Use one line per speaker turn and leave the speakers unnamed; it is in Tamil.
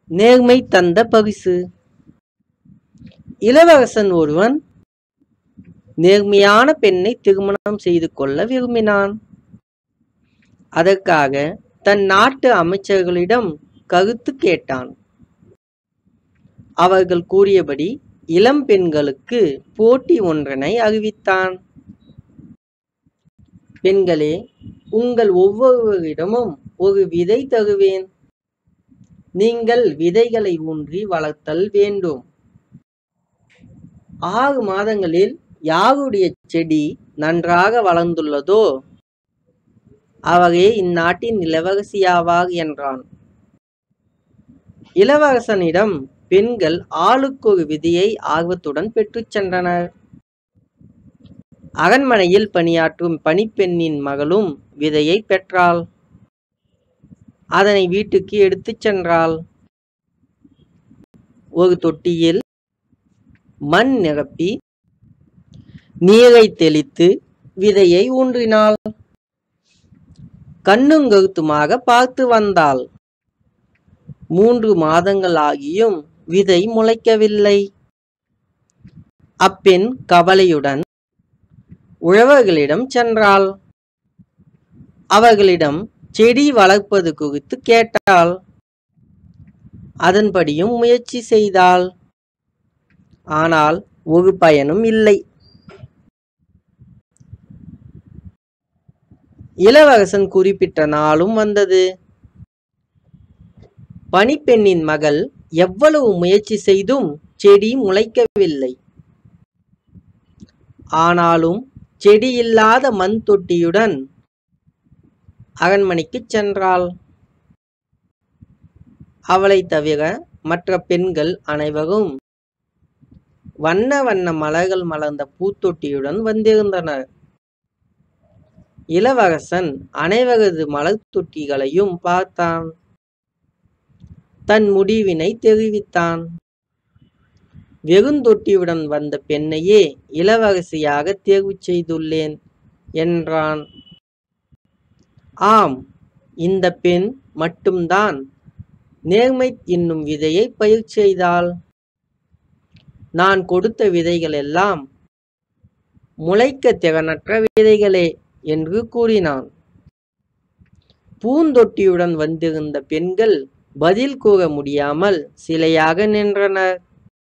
நேர்மை தந்த பரிசு இளவரசன் ஒருவன் நேர்மையான பெண்ணை திருமணம் செய்து கொள்ள விரும்பினான் அதற்காக தன் நாட்டு அமைச்சர்களிடம் கருத்து கேட்டான் அவர்கள் கூறியபடி இளம் பெண்களுக்கு போட்டி ஒன்றனை அறிவித்தான் பெண்களே உங்கள் ஒவ்வொருவரிடமும் ஒரு விதை தருவேன் நீங்கள் விதைகளை ஊன்றி வளர்த்தல் வேண்டும் ஆறு மாதங்களில் யாருடைய செடி நன்றாக வளர்ந்துள்ளதோ அவரே இந்நாட்டின் இளவரசியாவார் என்றான் இளவரசனிடம் பெண்கள் ஆளுக்கொரு விதியை ஆர்வத்துடன் பெற்றுச் சென்றனர் அரண்மனையில் பணியாற்றும் பணிப்பெண்ணின் மகளும் விதையை பெற்றாள் அதனை வீட்டுக்கு எடுத்துச் சென்றாள் ஒரு தொட்டியில் மண் நிரப்பி நீரை தெளித்து விதையை ஊன்றினாள் கண்ணும் கருத்துமாக பார்த்து வந்தாள் மூன்று மாதங்கள் ஆகியும் விதை முளைக்கவில்லை அப்பெண் கவலையுடன் உழவர்களிடம் சென்றாள் அவர்களிடம் செடி வளர்ப்பது குறித்து கேட்டாள் அதன்படியும் முயற்சி செய்தாள் ஆனால் ஒரு பயனும் இல்லை இளவரசன் குறிப்பிட்ட நாளும் வந்தது பணிப்பெண்ணின் மகள் எவ்வளவு முயற்சி செய்தும் செடி முளைக்கவில்லை ஆனாலும் செடி இல்லாத மண் தொட்டியுடன் அரண்மனைக்குச் சென்றாள் அவளை தவிர மற்ற பெண்கள் அனைவரும் வண்ண வண்ண மலர்கள் மலர்ந்த பூத்தொட்டியுடன் வந்திருந்தனர் இளவரசன் அனைவரது மலர் தொட்டிகளையும் பார்த்தான் தன் முடிவினை தெரிவித்தான் வெறுந்தொட்டியுடன் வந்த பெண்ணையே இளவரசியாக தேர்வு செய்துள்ளேன் என்றான் ஆம் இந்த பெண் மட்டும்தான் நேர்மை என்னும் விதையை பயிர் செய்தாள் நான் கொடுத்த விதைகள் எல்லாம் முளைக்க திறனற்ற விதைகளே என்று கூறினான் பூந்தொட்டியுடன் வந்திருந்த பெண்கள் பதில் கூற முடியாமல் சிலையாக நின்றனர்